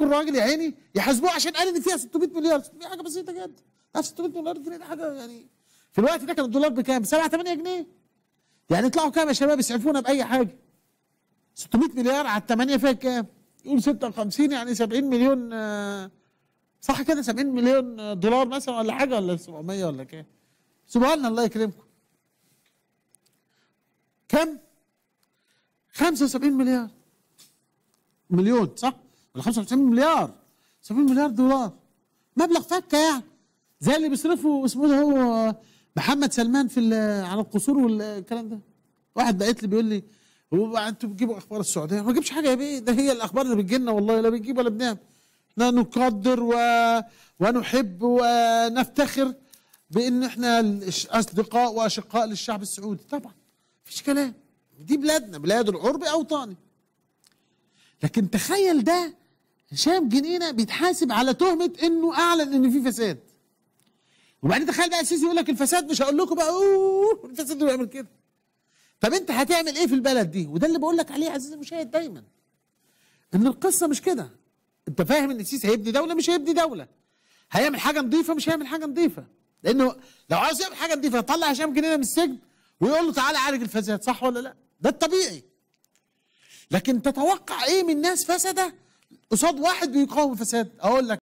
يمسكوا الراجل يا عيني يحاسبوه عشان قال ان فيها 600 مليار 600 حاجه بسيطه جدا لا 600 مليار جنيه ده حاجه يعني في الوقت ده كان الدولار بكام؟ 7 8 جنيه يعني يطلعوا كام يا شباب يسعفونا باي حاجه 600 مليار على 8 فيها كام؟ يقول 56 يعني 70 مليون آه، صح كده 70 مليون دولار مثلا ولا حاجه ولا 700 ولا كام؟ سبحان الله الله يكرمكم كم؟ 75 مليار مليون صح؟ ولا 95 مليار 70 مليار دولار مبلغ فكه يعني زي اللي بيصرفوا اسمه ده هو محمد سلمان في ال- على القصور والكلام ده واحد بعت لي بيقول لي هو انتوا بتجيبوا اخبار السعوديه ما بجيبش حاجه يا بيه ده هي الاخبار اللي بتجي لنا والله لا بنجيب ولا بنعمل احنا نقدر و... ونحب ونفتخر بان احنا الش- اصدقاء واشقاء للشعب السعودي طبعا مفيش كلام دي بلادنا بلاد العرب اوطاني لكن تخيل ده هشام جنينه بيتحاسب على تهمه انه اعلن ان في فساد وبعدين تخيل بقى السيسي يقول لك الفساد مش هقول لكم بقى اوه الفساد اللي بيعمل كده طب انت هتعمل ايه في البلد دي وده اللي بقول لك عليه يا عزيزي المشاهد دايما ان القصه مش كده انت فاهم ان السيسي هيبني دوله مش هيبني دوله هيعمل حاجه نظيفه مش هيعمل حاجه نظيفه لانه لو عاوز يعمل حاجه نظيفه يطلع هشام جنينه من السجن ويقول له تعالى عالج الفساد صح ولا لا ده الطبيعي لكن تتوقع ايه من ناس فسده قصاد واحد بيقاوم الفساد اقول لك